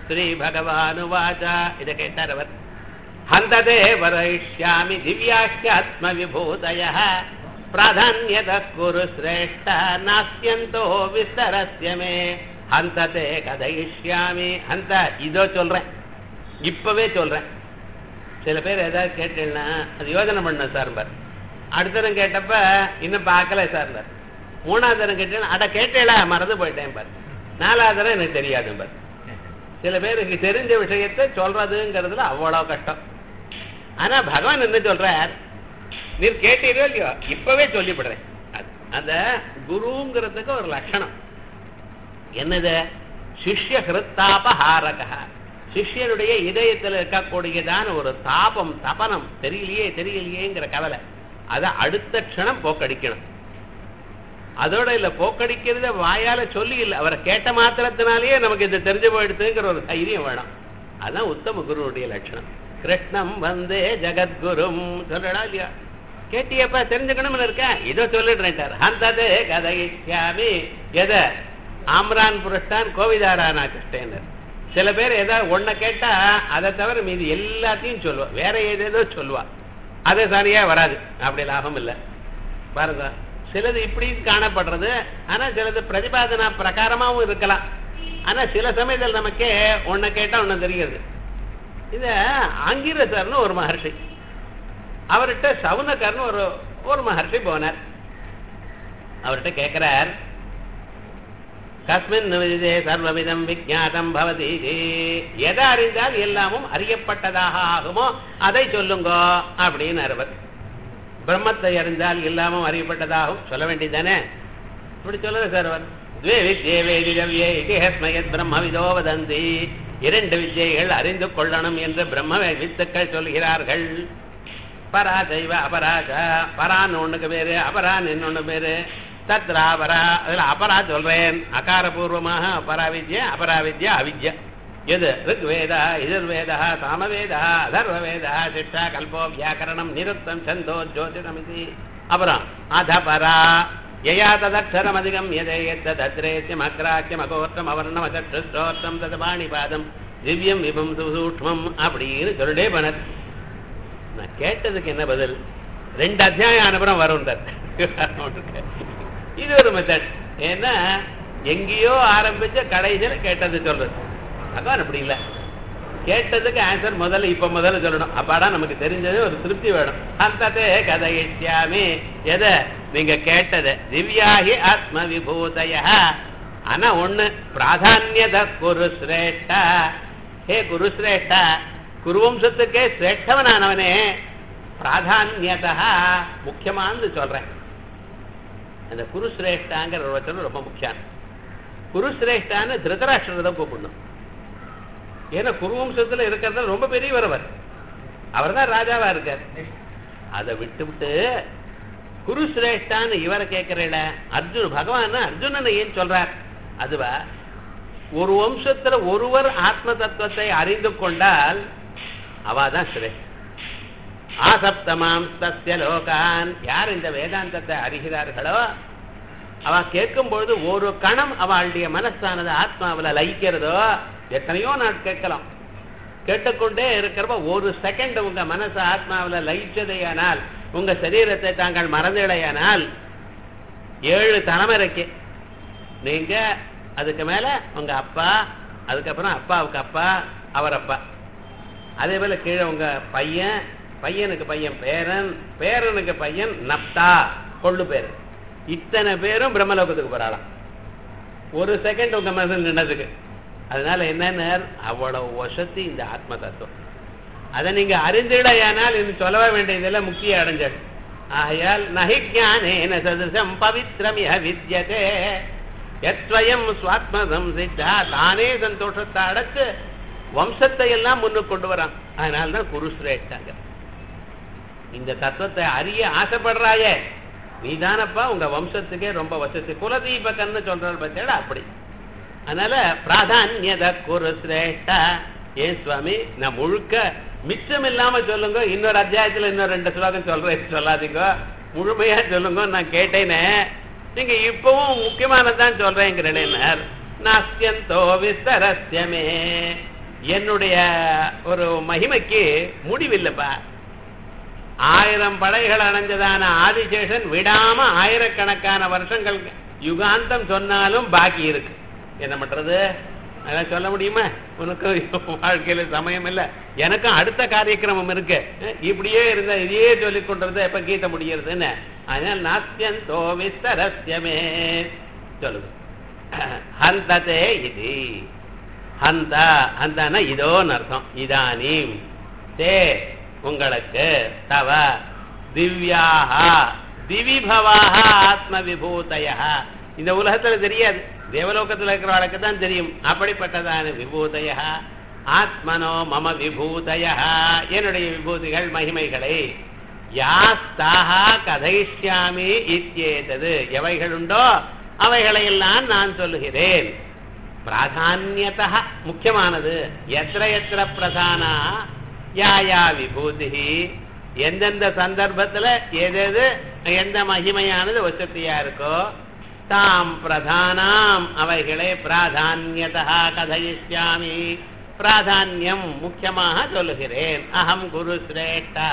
ஸ்ரீபகவானுவாச்ச இதை கேட்டார் அவர் ஹந்ததே வரயிஷ்யாமி திவ்யாஹ்யாத்ம விபூதய பிராதான்யத குரு சிரேஷ்ட நாஸ்யந்தோ விஸ்தரஸ்ய மே ஹந்ததே கதையிஷ்யாமி ஹந்த இதோ சொல்றேன் இப்பவே சொல்றேன் சில பேர் ஏதாவது கேட்டீங்கன்னா அது யோசனை பண்ண சார் பார் அடுத்த தரம் கேட்டப்ப இன்னும் பார்க்கல சார் பார் மூணாவது தரம் கேட்டேன்னா அட கேட்டேல மறந்து போயிட்டேன் பார் நாலாவது தரம் எனக்கு தெரியாது பார் சில பேருக்கு தெரிஞ்ச விஷயத்தை சொல்றதுங்கிறதுல அவ்வளவு கஷ்டம் ஆனா பகவான் என்ன சொல்றார் நீர் கேட்டீரோ இல்லையோ இப்பவே சொல்லிவிடுறேன் அது- அந்த குருங்கிறதுக்கு ஒரு லட்சணம் என்னது சிஷ்ய ஹிருத்தாபஹாரக சிஷ்யனுடைய இதயத்தில் இருக்கக்கூடியதான ஒரு தாபம் தபனம் தெரியலையே தெரியலையேங்கிற கவலை அதை அடுத்த க்ஷணம் போக்கடிக்கணும் அதோட இல்ல போக்கடிக்கிறத வாயால சொல்லி இல்லை அவரை கேட்ட மாத்திரத்தினாலேயே நமக்கு இது தெரிஞ்சு போயிடுதுங்கிற ஒரு தைரியம் வேணும் அதான் உத்தம குருவுடைய லட்சணம் கிருஷ்ணம் வந்தே ஜெகத்குரும் சொல்லடா இல்லையா கேட்டியப்பா தெரிஞ்சுக்கணும்னு இருக்கேன் இதோ சொல்லிடுறேன்ட்டார் ஹந்ததே கதையாமி எதை ஆம்ரான் புரஷ்டான் கோவிதாரானா கிருஷ்ணனர் சில பேர் ஏதாவது ஒன்றை கேட்டா அதை தவிர மீதி எல்லாத்தையும் சொல்லுவா வேற ஏதேதோ சொல்லுவா அது சரியா வராது அப்படி லாபம் இல்லை பாருங்க சிலது இப்படி காணப்படுறது ஆனா சிலது பிரதிபாதனா பிரகாரமாவும் இருக்கலாம் ஆனா சில சமயத்தில் நமக்கே ஒன்றை கேட்டா ஒன்று தெரிகிறது இத ஆங்கிரசர்னு ஒரு மகர்ஷி அவர்கிட்ட சவுனகர்னு ஒரு ஒரு மகர்ஷி போனார் அவர்கிட்ட கேட்கிறார் கஸ்மின் விதே சர்வவிதம் விஜாதம் பவதி எதை அறிந்தால் எல்லாமும் அறியப்பட்டதாக ஆகுமோ அதை சொல்லுங்கோ அப்படின்னு அவர் பிரம்மத்தை அறிந்தால் எல்லாமும் அறியப்பட்டதாகும் சொல்ல வேண்டியதானே இப்படி சொல்லுங்க சார் அவர் துவே வித்யே வேதிதவ்யே இதிஹஸ்மயத் பிரம்மவிதோ வதந்தி இரண்டு வித்யைகள் அறிந்து கொள்ளணும் என்று பிரம்ம வித்துக்கள் சொல்கிறார்கள் பரா தெய்வ அபராஜ பரான்னு ஒண்ணுக்கு பேரு அபரான் இன்னொன்னு பேரு தத்ரா அபரா அதுல அபரா சொல்றேன் அகாரபூர்வமாக அபரா வித்யா அபரா வித்யா அவித்யா எது ருக்வேதா எதிர்வேதா சாமவேதா அதர்வவேதா சிஷ்டா கல்போ வியாக்கரணம் நிருத்தம் சந்தோ ஜோதிடம் இது அப்புறம் அதபரா யயா ததக்ஷரம் அதிகம் எதை தத்ரேத்தியம் அக்ராக்கியம் அகோர்த்தம் அவர்ணம் அச்சோர்த்தம் தது பாணிபாதம் திவ்யம் விபம் சூக்மம் அப்படின்னு சொல்லிட்டே பண்ணர் நான் கேட்டதுக்கு என்ன பதில் ரெண்டு அத்தியாயம் அனுப்புறம் வரும் இது ஒரு மெத்தட் ஏன்னா எங்கேயோ ஆரம்பிச்ச கடைசியில் கேட்டது சொல்றது அதான் அப்படி இல்லை கேட்டதுக்கு ஆன்சர் முதல்ல இப்ப முதல்ல சொல்லணும் அப்பாடா நமக்கு தெரிஞ்சது ஒரு திருப்தி வேணும் அந்ததே கதையிஷ்யாமி எதை நீங்க கேட்டது திவ்யாகி ஆத்ம விபூதய ஆனா ஒண்ணு பிராதான்யத குரு சிரேஷ்டா ஹே குரு சிரேஷ்டா குருவம்சத்துக்கே சிரேஷ்டவனானவனே பிராதான்யதா முக்கியமானது சொல்றேன் அந்த குருசிரேஷ்டாங்கிற ஒரு வச்சனம் ரொம்ப முக்கியம் குருசிரேஷ்டான்னு திருதராஷ்டிரத்தை கூப்பிடணும் ஏன்னா குருவம்சத்துல இருக்கிறது ரொம்ப பெரியவர் அவர் அவர் தான் ராஜாவா இருக்கார் அதை விட்டு விட்டு குருசிரேஷ்டான்னு இவரை கேட்கிறேல அர்ஜுன் பகவான் அர்ஜுனனை ஏன் சொல்றார் அதுவா ஒரு வம்சத்துல ஒருவர் ஆத்ம தத்துவத்தை அறிந்து கொண்டால் அவாதான் சிரேஷ்ட ஆசப்தமாம் தஸ்ய லோகான் யார் இந்த வேதாந்தத்தை அறிகிறார்களோ அவ கேட்கும் பொழுது ஒரு கணம் அவளுடைய மனசானது ஆத்மாவில லயிக்கிறதோ எத்தனையோ நாள் கேட்கலாம் கேட்டுக்கொண்டே இருக்கிறப்ப ஒரு செகண்ட் உங்க மனசு ஆத்மாவில லயிச்சதையானால் உங்க சரீரத்தை தாங்கள் மறந்துடையானால் ஏழு தலைமுறைக்கு நீங்க அதுக்கு மேல உங்க அப்பா அதுக்கப்புறம் அப்பாவுக்கு அப்பா அவர் அப்பா அதே போல கீழே உங்க பையன் பையனுக்கு பையன் பேரன் பேரனுக்கு பையன் நப்தா கொள்ளு பேர் இத்தனை பேரும் பிரம்மலோகத்துக்கு போறாளாம் ஒரு செகண்ட் உங்க மனசில் நின்னதுக்கு அதனால என்னன்னு அவ்வளவு வசதி இந்த ஆத்ம தத்துவம் அதை நீங்க அறிந்திடையானால் இது சொல்லவே வேண்டியதெல்லாம் முக்கிய அடைஞ்சது ஆகையால் நகி ஜானேன சதுசம் பவித்ரமிய வித்யதே எத்வயம் சுவாத்மதம் சித்தா தானே சந்தோஷத்தை அடைச்சு வம்சத்தை எல்லாம் முன்னுக்கு கொண்டு வரான் அதனால தான் குருஸ்ரேஷ்டாங்க இந்த தத்துவத்தை அறிய ஆசைப்படுறாயே நீதானப்பா உங்க வம்சத்துக்கே ரொம்ப வசதி குலதீபகன்னு சொல்றாள் பத்தியா அப்படி அதனால பிராதான்யத குரு சிரேஷ்டா ஏன் சுவாமி நான் முழுக்க மிச்சம் இல்லாம சொல்லுங்க இன்னொரு அத்தியாயத்துல இன்னொரு ரெண்டு ஸ்லோகம் சொல்றேன் சொல்லாதீங்க முழுமையா சொல்லுங்க நான் கேட்டேனே நீங்க இப்பவும் முக்கியமானதான் சொல்றேங்கிறேன் நாஸ்தியந்தோ விஸ்தரஸ்யமே என்னுடைய ஒரு மகிமைக்கு முடிவில்லைப்பா ஆயிரம் படைகள் அணைஞ்சதான ஆதிசேஷன் விடாம ஆயிரக்கணக்கான வருஷங்கள் யுகாந்தம் சொன்னாலும் பாக்கி இருக்கு என்ன பண்றது அதெல்லாம் சொல்ல முடியுமா உனக்கு வாழ்க்கையில சமயம் இல்ல எனக்கும் அடுத்த காரியக்கிரமம் இருக்கு அஹ் இப்படியே இருந்தா இதையே சொல்லிக் கொண்டிருந்தா எப்ப கீட்ட முடியறதுன்னு அதனால நாஸ்தியந்தோ விஸ்தரஸ்யமே சொல்லுங்க ஹந்ததே இது ஹந்த ஹந்தன இதோன்னு அர்த்தம் இதானீம் தே உங்களுக்கு தவ திவ்யாக திவிபவாக ஆத்ம விபூதய இந்த உலகத்துல தெரியாது தேவலோகத்துல இருக்கிறவளுக்கு தான் தெரியும் அப்படிப்பட்டதான விபூதய ஆத்மனோ மம விபூதய என்னுடைய விபூதிகள் மகிமைகளை யாஸ்தாக கதைஷ்யாமி இத்தியேதது எவைகளுண்டோ அவைகளையெல்லாம் நான் சொல்லுகிறேன் பிராதான்யதா முக்கியமானது எத்திர எத்திர பிரதானா யா யா விபூதி எந்தெந்த சந்தர்ப்பத்துல எதெது எந்த மகிமையானது வசதியா இருக்கோ தாம் பிரதானாம் அவைகளை பிராதான்யதா கதையிஷ்யாமி பிராதான்யம் முக்கியமாக சொல்லுகிறேன் அகம் குரு சிரேஷ்டா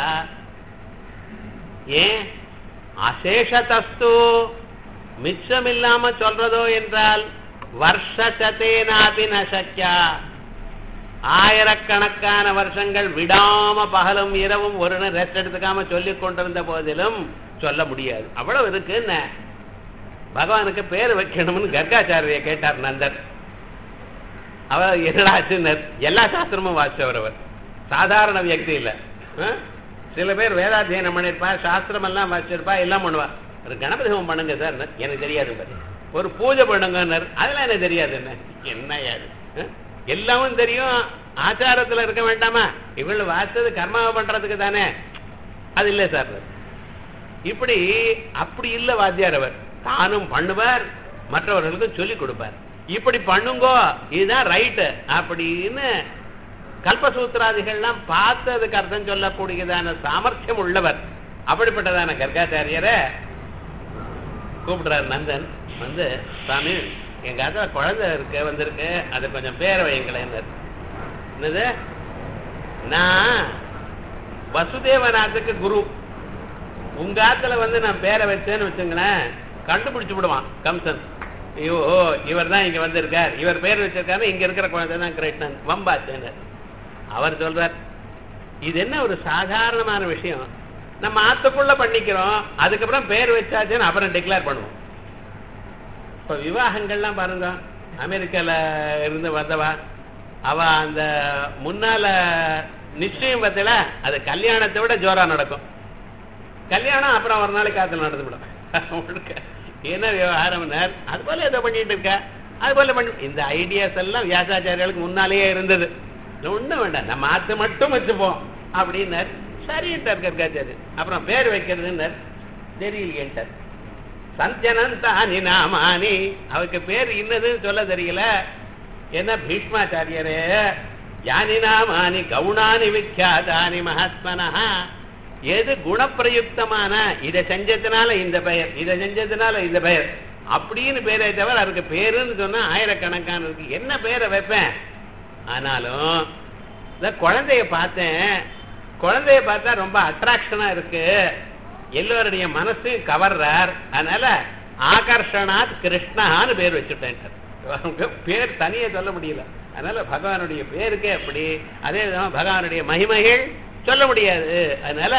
ஏன் அசேஷதஸ்து மிச்சமில்லாம சொல்றதோ என்றால் வருஷசதேனாபி நசக்கியா ஆயிரக்கணக்கான வருஷங்கள் விடாம பகலும் இரவும் ஒரு நாள் ரெஸ்ட் எடுத்துக்காம சொல்லிக் கொண்டிருந்த போதிலும் சொல்ல முடியாது அவ்வளவு இருக்கு என்ன பகவானுக்கு பேர் வைக்கணும்னு கர்காச்சாரிய கேட்டார் நந்தர் அவர் என்னடாச்சுன்னு எல்லா சாஸ்திரமும் வாசிச்சவர் அவர் சாதாரண வியக்தி இல்ல ஆ? சில பேர் வேதாத்தியனம் பண்ணிருப்பா சாஸ்திரம் எல்லாம் வாசிச்சிருப்பா எல்லாம் பண்ணுவா ஒரு கணபதி ஹோமம் பண்ணுங்க சார் எனக்கு தெரியாது பாரு. ஒரு பூஜை பண்ணுங்கன்னாரு அதெல்லாம் எனக்கு தெரியாது என்ன என்ன யாரு ஆ? எல்லாமும் தெரியும் ஆச்சாரத்துல இருக்க வேண்டாமா இவள் வாசிச்சது கர்மாவை பண்றதுக்கு தானே அது இல்லை சார் இப்படி அப்படி இல்ல வாத்தியார் அவர் தானும் பண்ணுவார் மற்றவர்களுக்கும் சொல்லி கொடுப்பார் இப்படி பண்ணுங்கோ இதுதான் ரைட்டு அப்படின்னு கல்பசூத்திராதிகள்லாம் பார்த்ததுக்கு அர்த்தம் சொல்லக்கூடியதான சாமர்த்தியம் உள்ளவர் அப்படிப்பட்டதான கர்காச்சாரியரை கூப்பிடுறாரு நந்தன் வந்து சாமி எங்க அக்கா குழந்தை இருக்கு வந்திருக்கு அது கொஞ்சம் பேரை வைங்களேன் என்னது நான் வசுதேவநாத்துக்கு குரு உங்க ஆத்துல வந்து நான் பேரை வச்சேன்னு வச்சுங்களேன் கண்டுபிடிச்சு விடுவான் கம்சன் ஐயோ இவர் தான் இங்க வந்திருக்கார் இவர் பேர் வச்சிருக்காரு இங்க இருக்கிற குழந்தை தான் கிருஷ்ணன் வம்பாச்சேன்னு அவர் சொல்றார் இது என்ன ஒரு சாதாரணமான விஷயம் நம்ம ஆத்துக்குள்ள பண்ணிக்கிறோம் அதுக்கப்புறம் பேர் வச்சாச்சுன்னு அப்புறம் டிக்ளேர் பண்ணுவோம் இப்ப விவாகங்கள்லாம் பாருங்க அமெரிக்கால இருந்து வந்தவா அவ அந்த முன்னால நிச்சயம் பார்த்தல அது கல்யாணத்தை விட ஜோரா நடக்கும் கல்யாணம் அப்புறம் ஒரு நாளைக்கு காத்துல நடந்துவிடும் முழுக்க என்ன விவகாரம்னார் அது போல ஏதோ பண்ணிட்டு இருக்க அது போல பண்ணி இந்த ஐடியாஸ் எல்லாம் வியாசாச்சாரிகளுக்கு முன்னாலேயே இருந்தது ஒண்ணும் வேண்டாம் நம்ம ஆத்து மட்டும் வச்சுப்போம் அப்படின்னார் சரின்ட்டார் கர்காச்சாரி அப்புறம் பேர் வைக்கிறதுன்னார் தெரியலையேன்ட்டார் சஞ்சனந்தானி நாமானி அவருக்கு பேர் இன்னதுன்னு சொல்ல தெரியல என்ன பீஷ்மாச்சாரியரே யானி நாமானி கவுனானி விக்யாதானி மகாத்மனஹா எது குணப்பிரயுக்தமான இதை செஞ்சதுனால இந்த பெயர் இதை செஞ்சதுனால இந்த பெயர் அப்படின்னு பேரை தவிர அவருக்கு பேருன்னு சொன்னா ஆயிரக்கணக்கான இருக்கு என்ன பேரை வைப்பேன் ஆனாலும் இந்த குழந்தைய பார்த்தேன் குழந்தைய பார்த்தா ரொம்ப அட்ராக்ஷனா இருக்கு எல்லோருடைய மனசையும் கவர்றார் அதனால ஆகர்ஷனாத் கிருஷ்ணான்னு பேர் வச்சுட்டேன் அவருக்கு பேர் தனியே சொல்ல முடியல அதனால பகவானுடைய பேருக்கே அப்படி அதே விதமா பகவானுடைய மகிமைகள் சொல்ல முடியாது அதனால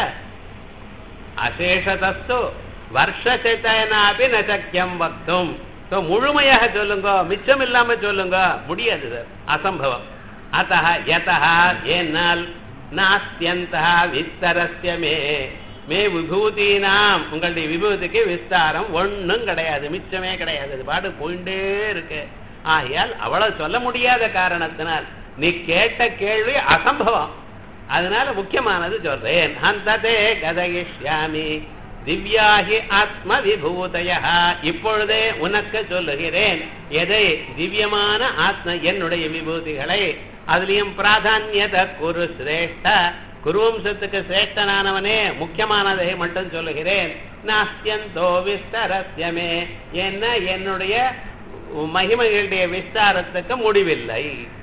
அசேஷதஸ்து வருஷசேத்தனாபி நசக்கியம் வக்தும் So, முழுமையாக சொல்லுங்க மிச்சம் இல்லாம சொல்லுங்க முடியாது சார் அசம்பவம் அத்த யதா ஏனால் நாஸ்தியந்தா விஸ்தரஸ்ய மே மே விபூதினாம் உங்களுடைய விபூதிக்கு விஸ்தாரம் ஒண்ணும் கிடையாது மிச்சமே கிடையாது அது பாடு போயிட்டே இருக்கு ஆகையால் அவ்வளவு சொல்ல முடியாத காரணத்தினால் நீ கேட்ட கேள்வி அசம்பவம் அதனால முக்கியமானது சொல்றேன் அந்ததே கதயிஷ்யாமி திவ்யாகி ஆத்ம விபூதய இப்பொழுதே உனக்கு சொல்லுகிறேன் எதை திவ்யமான ஆத்ம என்னுடைய விபூதிகளை அதுலயும் பிராதான்யத குரு சிரேஷ்ட குருவம்சத்துக்கு சிரேஷ்டனானவனே முக்கியமானதை மட்டும் சொல்லுகிறேன் நாஸ்தியந்தோ விஸ்தரஸ்யமே என்ன என்னுடைய மகிமைகளுடைய விஸ்தாரத்துக்கு முடிவில்லை